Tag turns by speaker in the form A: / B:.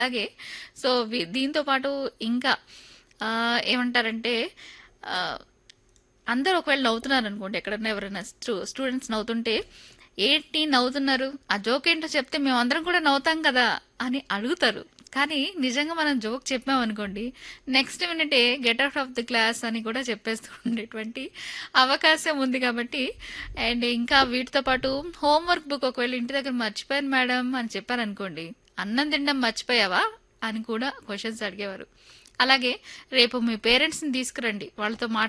A: అలాగే so we- దీంతో పాటు ఇంకా ఆ, ఏమంటారంటే ఆ, అందరూ ఒకవేళ నవ్వుతున్నారు అనుకోండి ఎక్కడన్నా ఎవరైనా స్టూ స్టూడెంట్స్ నవ్వుతుంటే ఏంటి నవ్వుతున్నారు ఆ జోక్ ఏంటో చెప్తే మేము అందరం కూడా నవ్వుతాం కదా అని అడుగుతారు కానీ నిజంగా మనం జోక్ చెప్పామనుకోండి నెక్స్ట్ మినిటే get out of the class అని కూడా చెప్పేస్తూ ఉండేటువంటి అవకాశం ఉంది కాబట్టి అండ్ ఇంకా వీటితో పాటు హోంవర్క్ బుక్ ఒకవేళ ఇంటి దగ్గర మర్చిపోయాను మేడం అని చెప్పారనుకోండి అన్నం తినడం మర్చిపోయావా అని కూడా క్వశ్చన్స్ అడిగేవారు అలాగే రేపు మీ పేరెంట్స్ని తీసుకురండి వాళ్ళతో మాట్లాడి